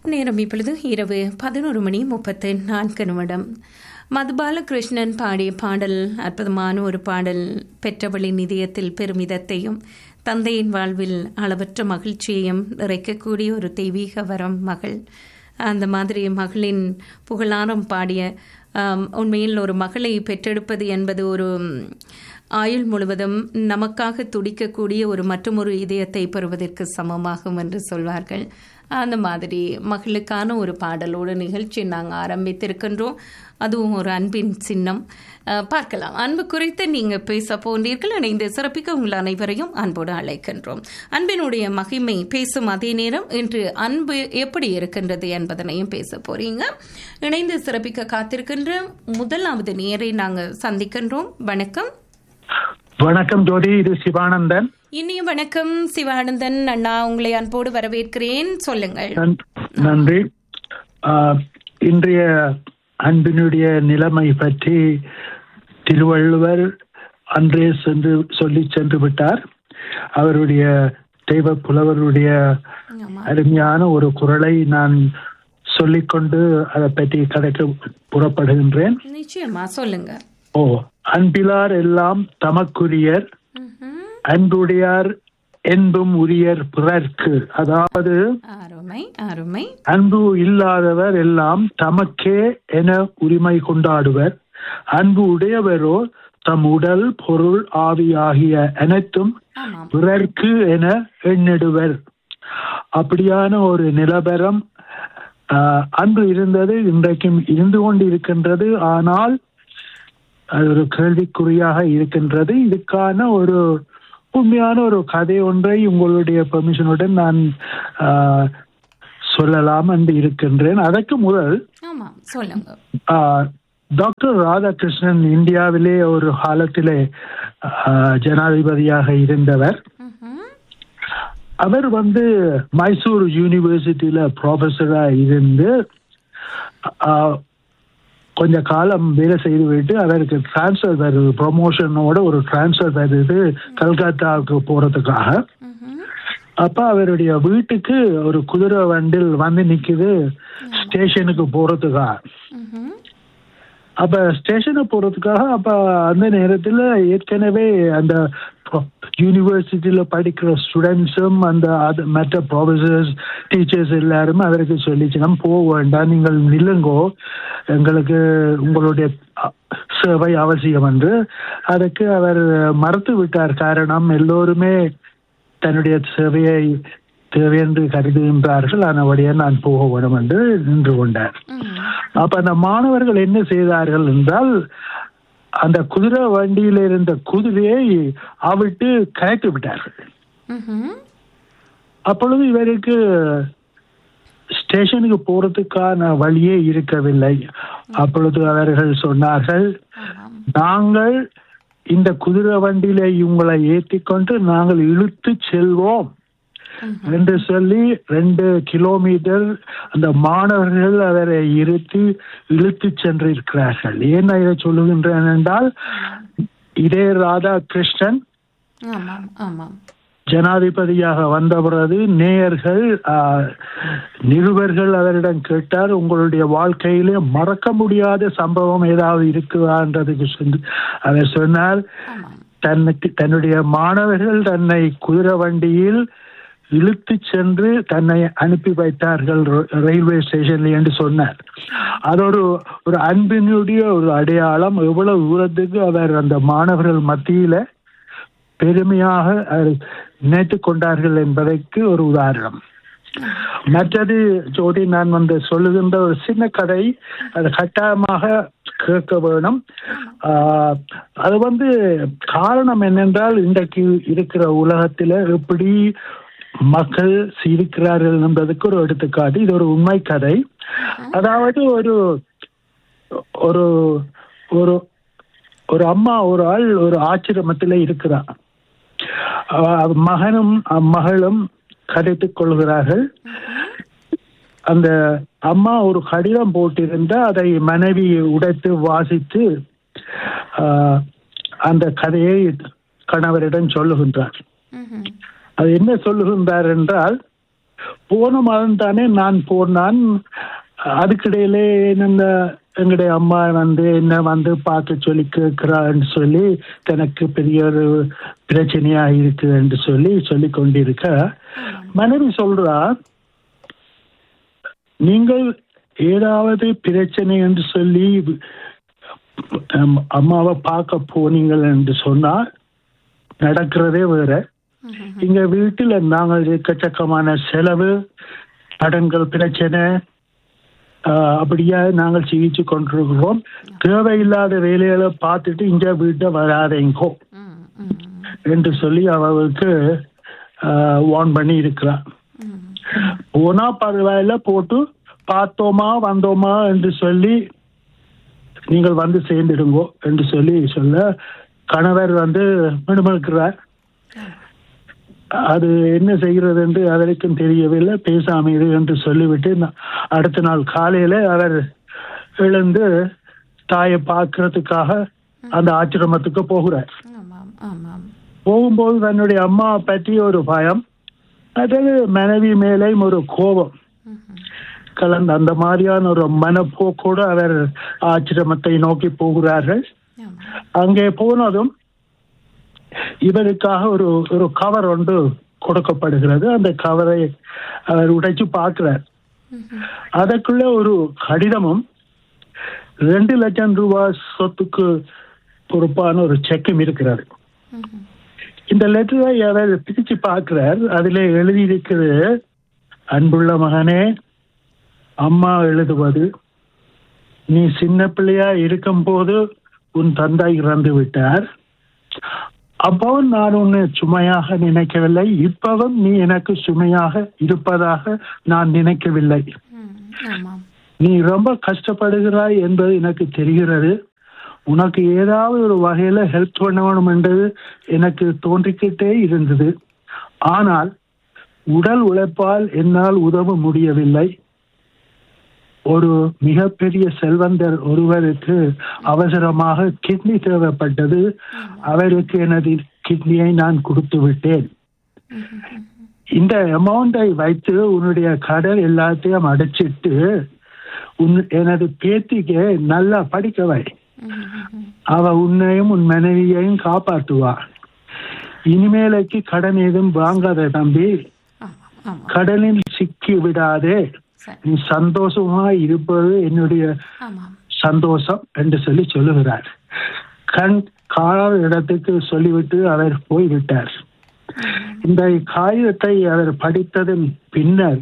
நேரம் இப்பொழுது இரவு பதினோரு மணி முப்பத்து நான்கு நிமிடம் மதுபாலகிருஷ்ணன் பாடிய பாடல் அற்புதமான ஒரு பாடல் பெற்றவளின் இதயத்தில் பெருமிதத்தையும் தந்தையின் வாழ்வில் அளவற்ற மகிழ்ச்சியையும் நிறைக்கக்கூடிய ஒரு தெய்வீக வரம் மகள் அந்த மாதிரி மகளின் புகழாரம் பாடிய ஆம், உண்மையில் ஒரு மகளை பெற்றெடுப்பது என்பது ஒரு ம், ஆயுள் முழுவதும் நமக்காக துடிக்கக்கூடிய ஒரு மற்றொரு இதயத்தை பெறுவதற்கு சமமாகும் என்று சொல்வார்கள் அந்த மாதிரி மகளுக்கான ஒரு பாடலோடு நிகழ்ச்சி நாங்கள் ஆரம்பித்திருக்கின்றோம் அதுவும் ஒரு அன்பின் சின்னம் அஹ், பார்க்கலாம் அன்பு குறித்து நீங்க பேச போன்றீர்கள் இணைந்து சிறப்பிக்க உங்கள் அனைவரையும் அன்போடு அழைக்கின்றோம் அன்பினுடைய மகிமை பேசும் அதே நேரம் இன்று அன்பு எப்படி இருக்கின்றது என்பதனையும் பேச போறீங்க இணைந்து சிறப்பிக்க காத்திருக்கின்ற முதலாவது நேரை நாங்கள் சந்திக்கின்றோம் வணக்கம் வணக்கம் ஜோதி இது சிவானந்தன் இனிய வணக்கம் சிவானந்தன் அண்ணா உங்களை அன்போடு வரவேற்கிறேன் சொல்லுங்கள் நன்- நன்றி ஆஹ், இன்றைய அன்பினுடைய நிலைமை பற்றி திருவள்ளுவர் அன்றே சென்று சொல்லி சென்று விட்டார் அவருடைய தெய்வ புலவருடைய ஆமா அருமையான ஒரு குரலை நான் சொல்லிக்கொண்டு அதை பற்றி கடைக்க புறப்படுகின்றேன் நிச்சயமா சொல்லுங்க ஓ அன்பிலார் எல்லாம் தமக்குரியர் ம்ஹும். அன்புடையார் என்பும் உரியர் பிறர்க்கு அதாவது அருமை அருமை அன்பு இல்லாதவர் எல்லாம் தமக்கே என உரிமை கொண்டாடுவர் அன்பு உடையவரோ தம் உடல் பொருள் ஆவி ஆகிய அனைத்தும் ஆமாம் பிறர்க்கு என எண்ணிடுவர் அப்படியான ஒரு நிலவரம் ஆஹ், அன்பு இருந்தது இன்றைக்கும் இருந்து கொண்டிருக்கின்றது ஆனால் அது ஒரு கேள்விக்குறியாக இருக்கின்றது இதுக்கான ஒரு உண்மையான ஒரு கதை ஒன்றை உங்களுடைய பெர்மிஷனுடன் நான் ஆஹ், சொல்லலாம் என்று இருக்கின்றேன் அதற்கு முதல் ஆமாம் சொல்லுங்க ஆஹ், டாக்டர் ராதாகிருஷ்ணன் இந்தியாவிலே ஒரு காலத்திலே ஆஹ், ஜனாதிபதியாக இருந்தவர் ம்ஹும். அவர் வந்து மைசூர் யூனிவர்சிட்டியில ப்ரொஃபஸரா இருந்து ஆஹ், கொஞ்ச காலம் வேலை செய்து விட்டு அவருக்கு டிரான்ஸ்ஃபர் வருது ப்ரொமோஷனோட ஒரு டிரான்ஸ்ஃபர் வருது கல்கத்தாவுக்கு போறதுக்காக ம்ஹும். அப்ப அவருடைய வீட்டுக்கு ஒரு குதிரை வண்டில் வந்து நிக்குது ஸ்டேஷனுக்கு போறதுக்காக ம்ஹும். அப்ப ஸ்டேஷனுக்கு போறதுக்காக அப்ப அந்த நேரத்துல ஏற்கனவே அந்த யூனிவர்சிட்டியில படிக்கிற ஸ்டூடெண்ட்ஸும் அந்த அது- மற்ற ப்ரொஃபசர்ஸ் டீச்சர்ஸ் எல்லாருமே அதற்கு சொல்லிச்சு நம்ம போக வேண்டாம் நீங்கள் நில்லுங்கோ எங்களுக்கு உங்களுடைய அ, சேவை அவசியம் என்று அதுக்கு அவர் மறுத்து விட்டார் காரணம் எல்லோருமே தன்னுடைய சேவையை தேவை என்று கருதுகின்றார்கள் அதனுடைய நான் போக வேண்டும் என்று நின்று கொண்டார் ம். அப்ப அந்த மாணவர்கள் என்ன செய்தார்கள் என்றால் அந்த குதிரை வண்டியில இருந்த குதிரையை அவிட்டு கயட்டு விட்டார்கள் ம்ஹும். அப்பொழுது இவருக்கு ஸ்டேஷனுக்கு போறதுக்கான வழியே இருக்கவில்லை அப்பொழுது அவர்கள் சொன்னார்கள் ஆமாம். நாங்கள் இந்த குதிரை வண்டியில இவங்களை ஏற்றிக்கொண்டு நாங்கள் இழுத்து செல்வோம் ம்ஹும். என்று சொல்லி ரெண்டு கிலோமீட்டர் அந்த மாணவர்கள் அவரை இருத்தி இழுத்து சென்றிருக்கிறார்கள் ஏன் நான் இதை சொல்லுகின்றேன் என்றால் இதே ராதாகிருஷ்ணன் ஆமாம் ஆமாம் ஜனாதிபதியாக வந்த பிறகு நேயர்கள் ஆஹ், நிருபர்கள் அவரிடம் கேட்டார் உங்களுடைய வாழ்க்கையிலே மறக்க முடியாத சம்பவம் ஏதாவது இருக்குதான்றதுக்கு சொல்லி அவர் சொன்னார் ஆமாம் தன்னுக்கு தன்னுடைய மாணவர்கள் தன்னை குதிரை வண்டியில் இழுத்து சென்று தன்னை அனுப்பி வைத்தார்கள் ர- ரயில்வே ஸ்டேஷன்ல என்று சொன்னார் அது ஒரு ஒரு அன்பினுடைய ஒரு அடையாளம் எவ்வளவு தூரத்துக்கு அவர் அந்த மாணவர்கள் மத்தியில பெருமையாக அவர் நினைத்துக் கொண்டார்கள் என்பதற்கு ஒரு உதாரணம் மற்றது ஜோதி நான் வந்து சொல்லுகின்ற ஒரு சின்ன கதை அது கட்டாயமாக கேட்க வேணும் ஆஹ், அது வந்து காரணம் என்னென்றால் இன்றைக்கு இருக்கிற உலகத்துல எப்படி மக்கள் சிரிக்கிறார்கள் என்பதற்கு ஒரு எடுத்துக்காட்டு இது ஒரு உண்மை கதை அதாவது ஒரு ஒரு ஒரு ஒரு அம்மா ஒரு ஆள் ஒரு ஆச்சிரமத்தில் இருக்கிறார் அவ- மகனும் மகளும் கதைத்துக் கொள்கிறார்கள் அந்த அம்மா ஒரு கடிதம் போட்டிருந்தா அதை மனைவி உடைத்து வாசித்து ஆஹ், அந்த கதையை கணவரிடம் சொல்லுகின்றார் ம்ஹும். அது என்ன சொல்லுகின்றார் என்றால் போன மாதம் தானே நான் போனான் அதுக்கிடையிலே இந்த எங்களுடைய அம்மா வந்து என்ன வந்து பார்க்க சொல்லி கேட்கிறான்னு சொல்லி தனக்கு பெரிய ஒரு பிரச்சனையா இருக்கு என்று சொல்லி சொல்லி கொண்டிருக்க மனைவி சொல்றா நீங்கள் ஏதாவது பிரச்சனை என்று சொல்லி அம், அம்மாவை பார்க்க போனீங்கள் என்று சொன்னால் நடக்கிறதே வேற எங்க வீட்டில் நாங்கள் எக்கச்சக்கமான செலவு கடன்கள் பிரச்சனை ஆஹ், அப்படியா நாங்கள் சிகிச்சை கொண்டிருக்கிறோம் தேவையில்லாத வேலைகளை பார்த்துட்டு இங்க வீட்டை வராதேங்கோ ம், ம், என்று சொல்லி அவளுக்கு வார்ன் பண்ணி இருக்கிறான் ம். போனா பரவாயில்ல போட்டு பார்த்தோமா வந்தோமா என்று சொல்லி நீங்கள் வந்து சேர்ந்துடுங்கோ என்று சொல்லி சொல்ல கணவர் வந்து மிடுமிடுக்கிறார் அது என்ன செய்கிறது என்று அதற்கும் தெரியவில்லை பேசாம இரு என்று சொல்லிவிட்டு நா- அடுத்த நாள் காலையில அவர் எழுந்து தாயை பார்க்கறதுக்காக அந்த ஆச்சிரமத்துக்கு போகிறார் ஆமாம் ஆமாம் போகும்போது தன்னுடைய அம்மா பற்றி ஒரு பயம் அதாவது மனைவி மேலேயும் ஒரு கோபம் ம்ஹும். கலந்து அந்த மாதிரியான ஒரு மனப்போக்கோடு அவர் ஆச்சிரமத்தை நோக்கி போகிறார்கள் ஆமாம் அங்கே போனதும் இவருக்காக ஒரு ஒரு கவர் ஒன்று கொடுக்கப்படுகிறது அந்த கவரை அவர் உடைச்சு பார்க்கிறார் ம்ஹும். அதற்குள்ள ஒரு கடிதமும் ரெண்டு லட்சம் ரூபாய் சொத்துக்கு பொறுப்பான ஒரு செக்கும் இருக்கிறது ம்ஹும். இந்த லெட்டரை அவர் பிரிச்சு பார்க்கிறார் அதுல எழுதியிருக்கிறது அன்புள்ள மகனே அம்மா எழுதுவது நீ சின்ன பிள்ளையா இருக்கும்போது உன் தந்தை இறந்து விட்டார் அப்பவும் நான் உன்னை சுமையாக நினைக்கவில்லை இப்பவும் நீ எனக்கு சுமையாக இருப்பதாக நான் நினைக்கவில்லை ம், ஆமாம் நீ ரொம்ப கஷ்டப்படுகிறாய் என்பது எனக்கு தெரிகிறது உனக்கு ஏதாவது ஒரு வகையில ஹெல்ப் பண்ண வேணும் என்றது எனக்கு தோன்றிக்கிட்டே இருந்தது ஆனால் உடல் உழைப்பால் என்னால் உதவ முடியவில்லை ஒரு மிகப்பெரிய செல்வந்தர் ஒருவருக்கு அவசரமாக கிட்னி தேவைப்பட்டது அவருக்கு எனது கிட்னியை நான் கொடுத்து விட்டேன் இந்த அமௌண்டை வைத்து உன்னுடைய கடன் எல்லாத்தையும் அடைச்சிட்டு உன் எனது பேத்திக்கு நல்லா படிக்க வை ம்ஹும். அவ உன்னையும் உன் மனைவியையும் காப்பாற்றுவா இனிமேலைக்கு கடன் எதுவும் வாங்காத தம்பி ஆமாம் ஆமாம் கடனில் சிக்கி விடாதே சரி நீ சந்தோஷமா இருப்பது என்னுடைய ஆமாம் சந்தோஷம் என்று சொல்லி சொல்லுகிறார் கண் காணாத இடத்துக்கு சொல்லிவிட்டு அவர் போய்விட்டார் இந்த காகிதத்தை அவர் படித்ததன் பின்னர்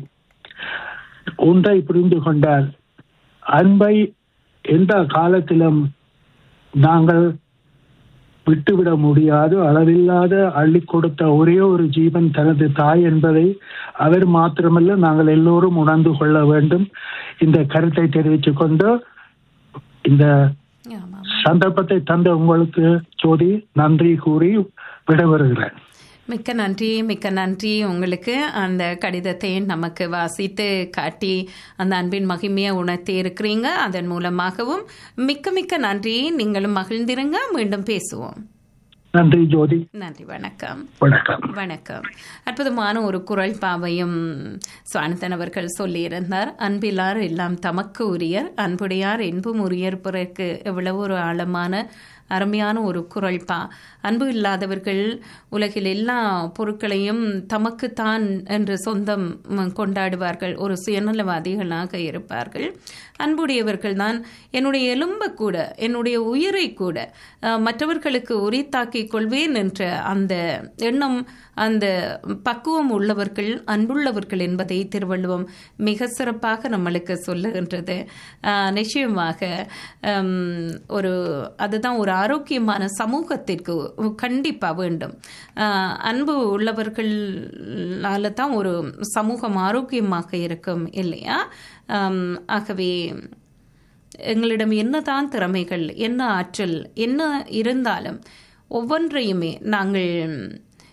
ஒன்றை புரிந்து கொண்டார் அன்பை எந்த காலத்திலும் நாங்கள் விட்டுவிட முடியாது அளவில்லாத அள்ளி கொடுத்த ஒரே ஒரு ஜீவன் தனது தாய் என்பதை அவர் மாத்திரமல்ல நாங்கள் எல்லோரும் உணர்ந்து கொள்ள வேண்டும் இந்த கருத்தை தெரிவித்துக் கொண்டு இந்த ஆமாம் சந்தர்ப்பத்தை தந்த உங்களுக்கு ஜோதி நன்றி கூறி விடைபெறுகிறேன் மிக்க நன்றி மிக்க நன்றி உங்களுக்கு அந்த கடிதத்தை நமக்கு வாசித்து காட்டி அந்த அன்பின் மகிமையை உணர்த்தி இருக்கிறீங்க அதன் மூலமாகவும் மிக்க மிக்க நன்றி நீங்களும் மகிழ்ந்திருங்க மீண்டும் பேசுவோம் நன்றி ஜோதி நன்றி வணக்கம் வணக்கம் வணக்கம் அற்புதமான ஒரு குரல் பாவையும் சுவானந்தன் அவர்கள் சொல்லியிருந்தார் அன்பிலார் எல்லாம் தமக்கு உரியர் அன்புடையார் என்பும் உரியர் பிறருக்கு எவ்வளவு ஒரு ஆழமான அருமையான ஒரு குரல் பா அன்பு இல்லாதவர்கள் உலகில் எல்லா பொருட்களையும் தமக்குத்தான் என்று சொந்தம் ம், கொண்டாடுவார்கள் ஒரு சுயநலவாதிகளாக இருப்பார்கள் அன்புடையவர்கள் தான் என்னுடைய எலும்பை கூட என்னுடைய உயிரை கூட அஹ், மற்றவர்களுக்கு உரித்தாக்கிக் கொள்வேன் என்ற அந்த எண்ணம் அந்த பக்குவம் உள்ளவர்கள் அன்புள்ளவர்கள் என்பதை திருவள்ளுவம் மிக சிறப்பாக நம்மளுக்கு சொல்லுகின்றது அஹ், நிச்சயமாக ஹம், ஒரு அதுதான் ஒரு ஆரோக்கியமான சமூகத்திற்கு கண்டிப்பா வேண்டும் அஹ், அன்பு உள்ளவர்களால தான் ஒரு சமூகம் ஆரோக்கியமாக இருக்கும் இல்லையா ஹம், ஆகவே எங்களிடம் என்னதான் திறமைகள் என்ன ஆற்றல் என்ன இருந்தாலும் ஒவ்வொன்றையுமே நாங்கள்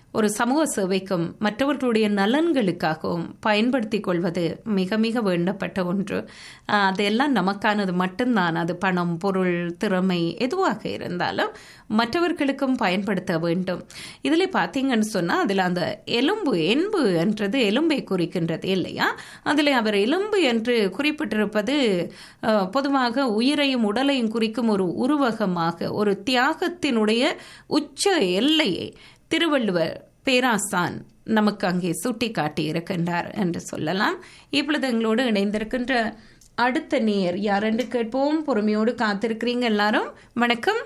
ஒரு சமூக சேவைக்கும் மற்றவர்களுடைய நலன்களுக்காகவும் பயன்படுத்திக் கொள்வது மிக மிக வேண்டப்பட்ட ஒன்று ஆஹ் அதெல்லாம் நமக்கானது மட்டும்தான் அது பணம் பொருள் திறமை எதுவாக இருந்தாலும் மற்றவர்களுக்கும் பயன்படுத்த வேண்டும் இதில் பார்த்தீங்கன்னு சொன்னால் அதில் அந்த எலும்பு என்பு என்றது எலும்பை குறிக்கின்றது இல்லையா அதில் அவர் எலும்பு என்று குறிப்பிட்டிருப்பது அஹ், பொதுவாக உயிரையும் உடலையும் குறிக்கும் ஒரு உருவகமாக ஒரு தியாகத்தினுடைய உச்ச எல்லையை திருவள்ளுவர் பேராசான் நமக்கு அங்கே சுட்டி காட்டி இருக்கின்றார் என்று சொல்லலாம் இப்பொழுது எங்களோடு இணைந்திருக்கின்ற அடுத்த நேர் யாரென்று கேட்போம் பொறுமையோடு காத்திருக்கிறீங்க எல்லாரும் வணக்கம்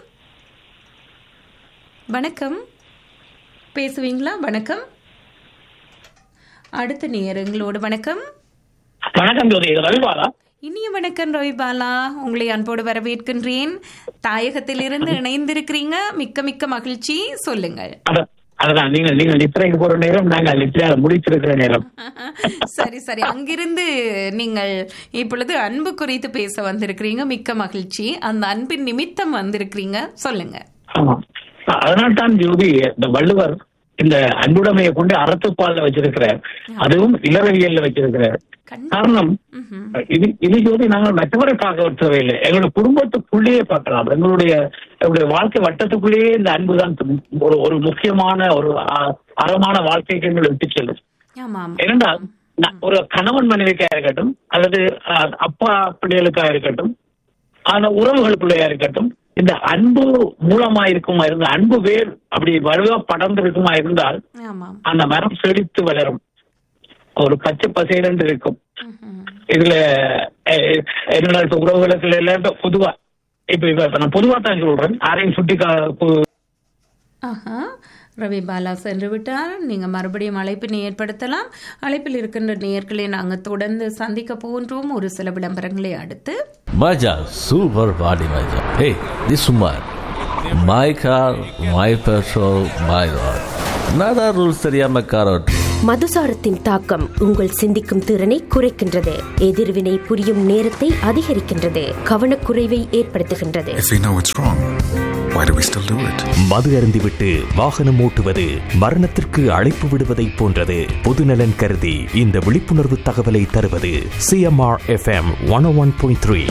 வணக்கம் பேசுவீங்களா வணக்கம் அடுத்த நேர் எங்களோடு வணக்கம் வணக்கம் ஜோதி இது ரவிபாலா இனிய வணக்கம் ரவி பாலா உங்களை அன்போடு வரவேற்கின்றேன் தாயகத்திலிருந்து இணைந்திருக்கிறீங்க மிக்க மிக்க மகிழ்ச்சி சொல்லுங்கள் அத- அதுதான் நீங்க நீங்க நித்திரைக்கு போற நேரம் நாங்க நித்திரையால முடிச்சிருக்கிற நேரம் சரி சரி அங்கிருந்து நீங்கள் இப்பொழுது அன்பு குறித்து பேச வந்திருக்கிறீங்க மிக்க மகிழ்ச்சி அந்த அன்பின் நிமித்தம் வந்திருக்கிறீங்க சொல்லுங்க ஆமா அதனால் தான் ஜோதி இந்த வள்ளுவர் இந்த அன்புடைமையை கொண்டு அறத்துப்பால்ல வச்சிருக்கிறார் அதுவும் இளறவியல்ல வச்சிருக்கிறார் காரணம் ம்ஹும். இது இது ஜோதி நாங்கள் மற்றவரை பார்க்க தேவையில்லை எங்களுடைய குடும்பத்துக்குள்ளேயே பார்க்கலாம் எங்களுடைய எங்களுடைய வாழ்க்கை வட்டத்துக்குள்ளேயே இந்த அன்பு தான் ஒரு ஒரு முக்கியமான ஒரு அ- அறமான வாழ்க்கைக்கு எங்களை விட்டு செல்லும் ஆமாம் ஏனென்றால் ந- ஒரு கணவன் மனைவிக்கா இருக்கட்டும் அல்லது அஹ், அப்பா பிள்ளைகளுக்கா இருக்கட்டும் அந்த உறவுகளுக்குள்ளயா இருக்கட்டும் இந்த அன்பு மூலமா இருக்குமா இருந்த அன்பு வேர் அப்படி வலுவா படர்ந்து இருக்குமா இருந்தால் ஆமாம் அந்த மரம் செழித்து வளரும் ஒரு பச்சை பசேலன்று இருக்கும் ம்ஹும். இதுல அஹ், என்னடா இப்ப உறவுகளுக்குள்ள எல்லாம் இப்ப பொதுவா இப்ப இப்ப இப்ப நான் பொதுவா தான் சொல்றேன் யாரையும் சுட்டி கா- கு- ஆஹா ரவி பாலா சென்று விட்டார் நீங்க மறுபடியும் அழைப்பினை ஏற்படுத்தலாம் அழைப்பில் இருக்கின்ற நேயர்களை நாங்கள் தொடர்ந்து சந்திக்க போன்றோம் ஒரு சில விளம்பரங்களை அடுத்து Maja, super body Maja. Hey, this woman. My car, my petrol, my road. நada rules தெரியாம கார் ஓட்டு மதுசாரத்தின் தாக்கம் உங்கள் சிந்திக்கும் திறனை குறைக்கின்றது எதிர்வினை புரியும் நேரத்தை அதிகரிக்கின்றது கவனக்குறைவை ஏற்படுத்துகின்றது If we know it's wrong, why do we still do it? மது அருந்திவிட்டு வாகனம் ஓட்டுவது மரணத்திற்கு அழைப்பு விடுவதைப் போன்றது பொதுநலன் கருதி இந்த விழிப்புணர்வு தகவலை தருவது C M R F M one one point three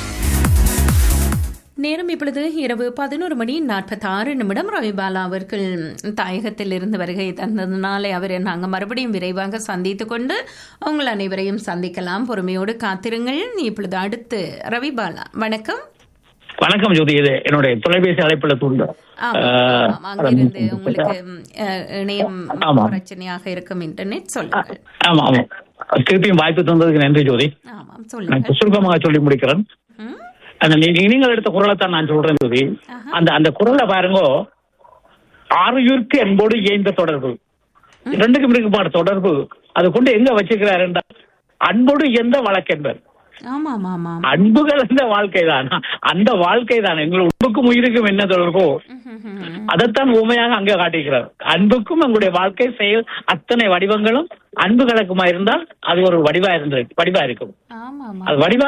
நேரம் இப்பொழுது இரவு பதினோரு மணி நாற்பத்தாறு நிமிடம் ரவிபாலா அவர்கள் தாயகத்தில் இருந்து வருகை தந்ததுனாலே அவரை நாங்கள் மறுபடியும் விரைவாக சந்தித்து கொண்டு உங்கள் அனைவரையும் சந்திக்கலாம் பொறுமையோடு காத்திருங்கள் இப்பொழுது அடுத்து ரவிபாலா வணக்கம் வணக்கம் ஜோதி இது என்னுடைய தொலைபேசி அழைப்புல தூண்டு ஆமாம், ஆமாம். அங்கிருந்து உங்களுக்கு ம், அஹ், இணையம் ஆமா. பிரச்சனையாக இருக்கும் இன்டர்நெட் சொல்லுங்கள் ஆமா ஆமா திருப்பியும் வாய்ப்பு தந்ததுக்கு நன்றி ஜோதி ஆமாம் நான் சொல்லுங்கள் சுருக்கமாக சொல்லி முடிக்கிறேன் ம், அந்த நீ- நீங்கள் எடுத்த குரலை தான் நான் சொல்றேன் ஜோதி அந்த அந்த குரலை பாருங்க ஆறுயிருக்கு என்போடு ஏந்த தொடர்பு ரெண்டுக்கும் இருக்குமான தொடர்பு அது கொண்டு எங்க வச்சுக்கிறார் என்றால் அன்போடு எந்த வழக்கென்பர் ஆமாம் ஆமாம் அன்பு கலந்த வாழ்க்கை தான் அந்த வாழ்க்கை தான் எங்கள் உண்புக்கும் உயிருக்கும் என்ன தொடர்போ அதைத்தான் உண்மையாக அங்கே காட்டுகிறார் அன்புக்கும் எங்களுடைய வாழ்க்கை செயல் அத்தனை வடிவங்களும் அன்பு கலக்குமா இருந்தால் அது ஒரு வடிவா இருந்து வடிவா இருக்கும் ஆமாம் அது வடிவா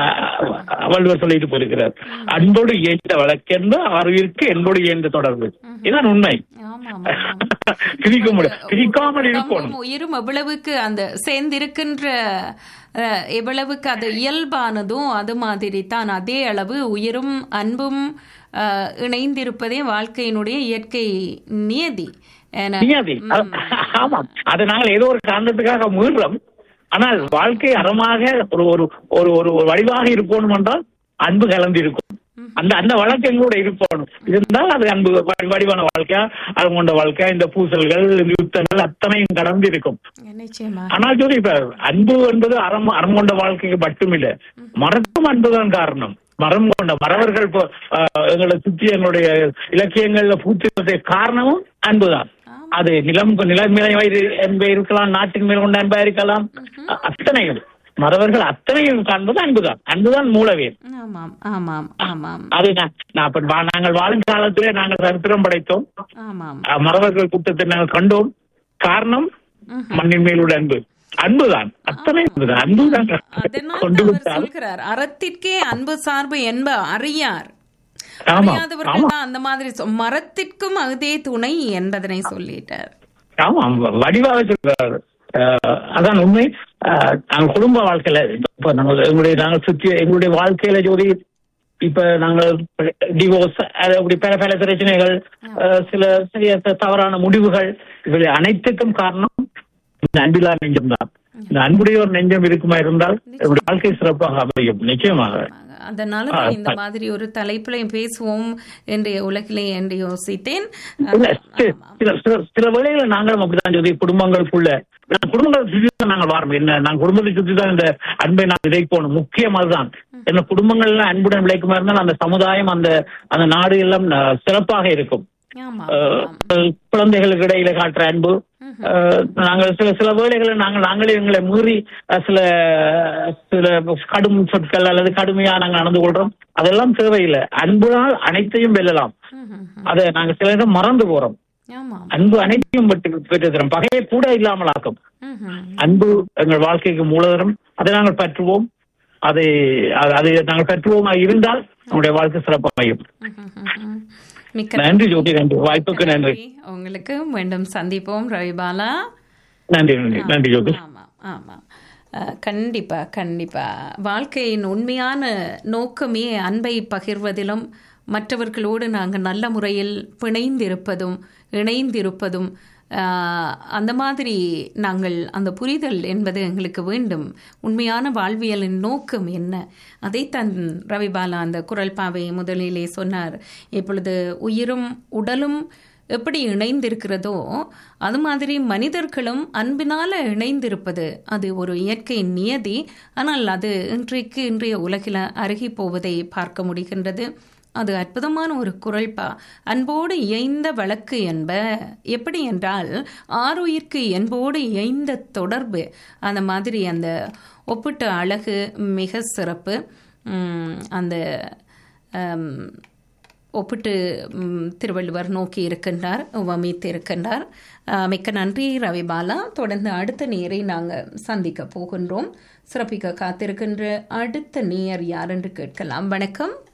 வள்ளுவர் சொல்லிட்டு போயிருக்கிறார் அன்போடு ஏந்த வழக்கென்று அறிவிற்கு என்போடு ஏந்த தொடர்பு இதுதான் உண்மை ஆமாம் ஆமாம் பிரிக்க முடியும் பிரிக்காமல் இருக்கணும் உடம்பும் உயிரும் எவ்வளவுக்கு அந்த சேர்ந்திருக்கின்ற அஹ், எவ்வளவுக்கு அது இயல்பானதும் அது மாதிரி தான் அதே அளவு உயிரும் அன்பும் அஹ், இணைந்திருப்பதே வாழ்க்கையினுடைய இயற்கை நியதி என- நியதி அது- ஆமாம் அது நாங்கள் ஏதோ ஒரு காரணத்துக்காக முயல்றோம் ஆனால் வாழ்க்கை அறமாக ஒரு ஒரு ஒரு ஒரு ஒரு வடிவாக இருப்போம் என்றால் அன்பு கலந்து இருக்கும் அந்த அந்த வழக்கு எங்களோட இருப்போம் இருந்தால் அது அன்பு வடி- வடிவான வாழ்க்கையா அது கொண்ட வாழ்க்கை இந்த பூசல்கள் இந்த யுத்தங்கள் அத்தனையும் கடந்து இருக்கும் நிச்சயமா ஆனால் ஜோதி இப்ப அன்பு என்பது அறம் அறம் கொண்ட வாழ்க்கைக்கு மட்டுமில்ல மரத்தும் அன்புதான் காரணம் மரம் கொண்ட மறவர்கள் இப்போ, ஆஹ், எங்களை சுற்றி எங்களுடைய இலக்கியங்கள்ல பூத்தி காரணமும் அன்புதான் அது நிலம் நிலம் மேல அன்பு இருக்கலாம் நாட்டின் மேல் கொண்ட அன்பா இருக்கலாம் அ- அத்தனையும் மறவர்கள் அத்தனையும் காண்பது அன்புதான் அன்புதான் மூலவேர் ஆமாம் ஆமாம் ஆமாம் அது நான் நான் இப்ப வா- நாங்கள் வாழும் காலத்திலே நாங்கள் சரித்திரம் படைத்தோம் ஆமாம் அஹ், மறவர்கள் கூட்டத்தை நாங்கள் கண்டோம் காரணம் மண்ணின் மேல் உள்ள அன்பு அன்புதான் அத்தனை அன்புதான் அன்புதான் அதனால் கொண்டு தான் அவர் விட்டால் சொல்கிறார் அறத்திற்கே அன்பு சார்பு என்ப அறியார் ஆமா அறியாதவர்கள் தான் அந்த மாதிரி சொ- மரத்திற்கும் அதே துணை என்பதனை சொல்லிட்டார் ஆமாம் வடிவாக சொல்றாரு அஹ், அதான் உண்மை அஹ், நாங்கள் குடும்ப வாழ்க்கையில இப்ப நாங்கள் எங்களுடைய நாங்கள் சுற்றி எங்களுடைய வாழ்க்கையில ஜோதி இப்ப நாங்கள் டிவோர்ஸ் அப்படி பல பல பிரச்சனைகள் அஹ், சில சிறிய த- தவறான முடிவுகள் இவை அனைத்துக்கும் காரணம் இந்த அன்பிலா நெஞ்சம் தான் இந்த அன்புடைய ஒரு நெஞ்சம் இருக்குமா இருந்தால் என்னுடைய வாழ்க்கை சிறப்பாக அமையும் நிச்சயமாக அதனால ஆ, தான் இந்த ஆ. மாதிரி ஒரு தலைப்பிலையும் பேசுவோம் என்று உலகிலே என்று யோசித்தேன் இல்ல, சி- ஆமா. சில சில- சில வேளைகளை நாங்களும் அப்படிதான் சொல்லி குடும்பங்களுக்குள்ள நான் குடும்பங்களை சுற்றி தான் நாங்கள் வாரோம் என்ன நான் குடும்பத்தை சுற்றி தான் இந்த அன்பை நான் விதைக்கணும் முக்கியம் அதுதான் என்ன குடும்பங்கள்ல அன்புடன் விளைக்குமா இருந்தால் அந்த சமுதாயம் அந்த அந்த நாடு எல்லாம் அஹ், சிறப்பாக இருக்கும் ஆமா அஹ், ஆமா. குழந்தைகளுக்கு இடையில காட்டுற அன்பு அஹ், நாங்கள் சில சில வேளைகளை நாங்கள் நாங்களே எங்களை மீறி அஹ், சில சில கடும் சொற்கள் அல்லது கடுமையா நாங்கள் நடந்து கொள்றோம் அதெல்லாம் தேவையில்லை அன்புனால் அனைத்தையும் வெல்லலாம் ம்ஹும். அதை நாங்க சில நேரம் மறந்து போறோம் ஆமா அன்பு அனைத்தையும் பெற்று பெற்று தரும் பகையை கூட இல்லாமல் ஆக்கும் ம்ஹும். அன்பு எங்கள் வாழ்க்கைக்கு மூலதனம் அதை நாங்கள் பற்றுவோம் அதை அது- அதை நாங்கள் பற்றுவோமா இருந்தால் நம்முடைய வாழ்க்கை சிறப்பமையும் ம்ஹும். மிக்க நன்றி ஜோதி நன்றி வாய்ப்புக்கு நன்றி உங்களுக்கு மீண்டும் சந்திப்போம் ரவிபாலா நன்றி நன்றி நன்றி ஜோதி ஆமா ஆமா அஹ், கண்டிப்பா கண்டிப்பா வாழ்க்கையின் உண்மையான நோக்கமே அன்பை பகிர்வதிலும் மற்றவர்களோடு நாங்கள் நல்ல முறையில் பிணைந்திருப்பதும் இணைந்திருப்பதும் அஹ், அந்த மாதிரி நாங்கள் அந்த புரிதல் என்பது எங்களுக்கு வேண்டும் உண்மையான வாழ்வியலின் நோக்கம் என்ன அதைத்தான் ரவிபாலா அந்த குரல் பாவை முதலிலே சொன்னார் இப்பொழுது உயிரும் உடலும் எப்படி இணைந்திருக்கிறதோ அது மாதிரி மனிதர்களும் அன்பினால இணைந்திருப்பது அது ஒரு இயற்கை நியதி ஆனால் அது இன்றைக்கு இன்றைய உலகில் அருகி போவதை பார்க்க முடிகின்றது அது அற்புதமான ஒரு குரல்பா அன்போடு இயைந்த வழக்கு என்ப எப்படி என்றால் ஆறுயிர்க்கு என்போடு இயைந்த தொடர்பு அந்த மாதிரி அந்த ஒப்பிட்ட அழகு மிக சிறப்பு உம், அந்த ஆம், ஒப்பிட்டு ம், திருவள்ளுவர் நோக்கி இருக்கின்றார் உவமித்து இருக்கின்றார் அஹ், மிக்க நன்றி ரவிபாலா தொடர்ந்து அடுத்த நேரை நாங்கள் சந்திக்க போகின்றோம் சிறப்பிக்க காத்திருக்கின்ற அடுத்த நேயர் யார் என்று கேட்கலாம் வணக்கம்